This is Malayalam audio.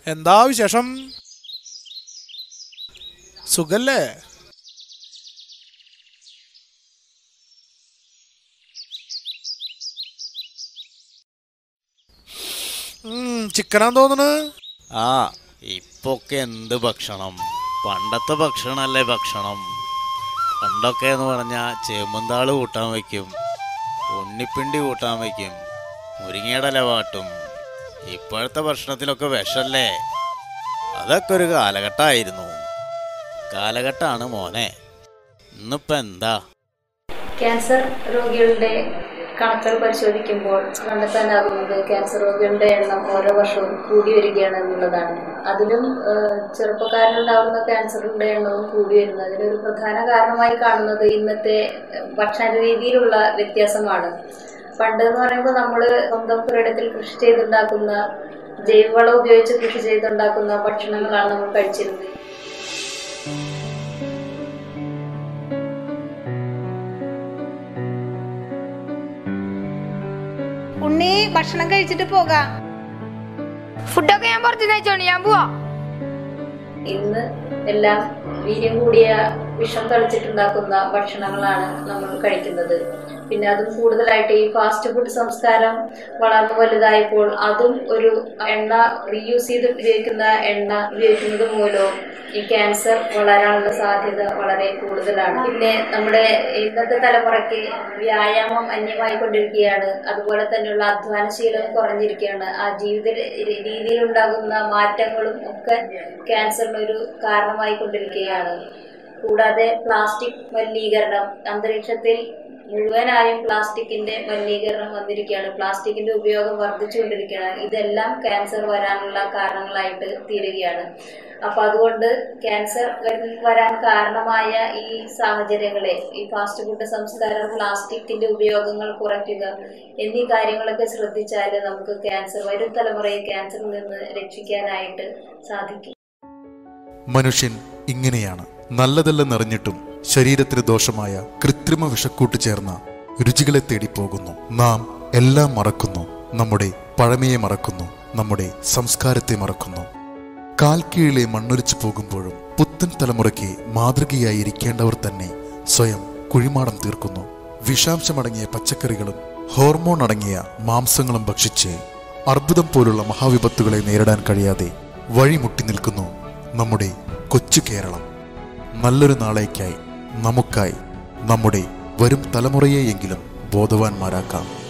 എന്താ വിശേഷം സുഖല്ലേ ഉം, ചിക്കനാന്ന് തോന്നണ് ആ ഇപ്പൊക്കെ എന്ത് ഭക്ഷണം പണ്ടത്തെ ഭക്ഷണമല്ലേ ഭക്ഷണം പണ്ടൊക്കെ എന്ന് പറഞ്ഞാൽ ചേമ്പന്താള് കൂട്ടാൻ വയ്ക്കും ഉണ്ണിപ്പിണ്ടി കൂട്ടാൻ വയ്ക്കും മുരിങ്ങയിടല വാട്ടും ഇപ്പോഴത്തെ ഭക്ഷണത്തിലൊക്കെ വിഷല്ലേ അതൊക്കെ ഒരു കാലഘട്ടമായിരുന്നു കാലഘട്ടമാണ് മോനെ ഇന്നിപ്പോൾ എന്താ ക്യാൻസർ രോഗികളുടെ കണക്കുകൾ പരിശോധിക്കുമ്പോൾ കണ്ടെത്താനാകുന്നത് ക്യാൻസർ രോഗികളുടെ എണ്ണം ഓരോ വർഷവും കൂടി വരികയാണ് എന്നുള്ളതാണ് അതിലും ഏഹ്, ചെറുപ്പക്കാരിലുണ്ടാകുന്ന ക്യാൻസറിന്റെ എണ്ണവും കൂടി വരുന്നത് അതിലൊരു പ്രധാന കാരണമായി കാണുന്നത് ഇന്നത്തെ ഏഹ്, ഭക്ഷണ രീതിയിലുള്ള വ്യത്യാസമാണ് പണ്ട് എന്ന് പറയുമ്പോൾ നമ്മൾ സ്വന്തം പുരയിടത്തിൽ കൃഷി ചെയ്തുണ്ടാക്കുന്ന ജൈവവളം ഉപയോഗിച്ച് കൃഷി ചെയ്തുണ്ടാക്കുന്ന ഭക്ഷണങ്ങളാണ് നമ്മൾ കഴിച്ചിരുന്നത് ഉണ്ണി ഭക്ഷണം കഴിച്ചിട്ട് പോകാം ഫുഡൊക്കെ ഞാൻ പുറത്ത് കഴിച്ചോണ്ട് ഞാൻ പോവാ ഇന്ന് എല്ലാം വീര്യം കൂടിയ വിഷം തളിച്ചിട്ടുണ്ടാക്കുന്ന ഭക്ഷണങ്ങളാണ് നമ്മൾ കഴിക്കുന്നത് പിന്നെ അതും കൂടുതലായിട്ട് ഈ ഫാസ്റ്റ് ഫുഡ് സംസ്കാരം വളർന്നു വലുതായപ്പോൾ അതും ഒരു എണ്ണ റീയൂസ് ചെയ്ത് ഉപയോഗിക്കുന്ന എണ്ണ ഉപയോഗിക്കുന്നത് മൂലവും ഈ ക്യാൻസർ വളരാനുള്ള സാധ്യത വളരെ കൂടുതലാണ് പിന്നെ നമ്മുടെ ഇന്നത്തെ തലമുറയ്ക്ക് വ്യായാമം അന്യമായി കൊണ്ടിരിക്കുകയാണ് അതുപോലെ തന്നെയുള്ള അധ്വാനശീലം കുറഞ്ഞിരിക്കുകയാണ് ആ ജീവിത രീതിയിലുണ്ടാകുന്ന മാറ്റങ്ങളും ഒക്കെ ക്യാൻസറിന് ഒരു കാരണമായി കൊണ്ടിരിക്കുകയാണ് കൂടാതെ പ്ലാസ്റ്റിക് മലിനീകരണം അന്തരീക്ഷത്തിൽ മുഴുവനായും പ്ലാസ്റ്റിക്കിന്റെ മലിനീകരണം വന്നിരിക്കുകയാണ് പ്ലാസ്റ്റിക്കിന്റെ ഉപയോഗം വർദ്ധിച്ചുകൊണ്ടിരിക്കുകയാണ് ഇതെല്ലാം ക്യാൻസർ വരാനുള്ള കാരണങ്ങളായിട്ട് തീരുകയാണ് അപ്പൊ അതുകൊണ്ട് ക്യാൻസർ വര- വരാൻ കാരണമായ ഈ സാഹചര്യങ്ങളെ ഈ ഫാസ്റ്റ് ഫുഡ് സംസ്കാരം പ്ലാസ്റ്റിക്കിന്റെ ഉപയോഗങ്ങൾ കുറയ്ക്കുക എന്നീ കാര്യങ്ങളൊക്കെ ശ്രദ്ധിച്ചാൽ നമുക്ക് ക്യാൻസർ വരും തലമുറയെ ക്യാൻസറിൽ നിന്ന് രക്ഷിക്കാനായിട്ട് സാധിക്കും മനുഷ്യൻ ഇങ്ങനെയാണ് നല്ലതല്ലെന്നറിഞ്ഞിട്ടും ശരീരത്തിന് ദോഷമായ കൃത്രിമ വിഷക്കൂട്ട് ചേർന്ന രുചികളെ തേടി പോകുന്നു നാം എല്ലാം മറക്കുന്നു നമ്മുടെ പഴമയെ മറക്കുന്നു നമ്മുടെ സംസ്കാരത്തെ മറക്കുന്നു കാൽ കീഴിലെ മണ്ണൊലിച്ചു പോകുമ്പോഴും പുത്തൻ തലമുറയ്ക്ക് മാതൃകയായി ഇരിക്കേണ്ടവർ തന്നെ സ്വയം കുഴിമാടം തീർക്കുന്നു വിഷാംശമടങ്ങിയ പച്ചക്കറികളും ഹോർമോൺ അടങ്ങിയ മാംസങ്ങളും ഭക്ഷിച്ച് അർബുദം പോലുള്ള മഹാവിപത്തുകളെ നേരിടാൻ കഴിയാതെ വഴിമുട്ടി നിൽക്കുന്നു നമ്മുടെ കൊച്ചു കേരളം നല്ലൊരു നാളേക്കായി നമുക്കായി നമ്മുടെ വരും തലമുറയെയെങ്കിലും ബോധവാന്മാരാക്കാം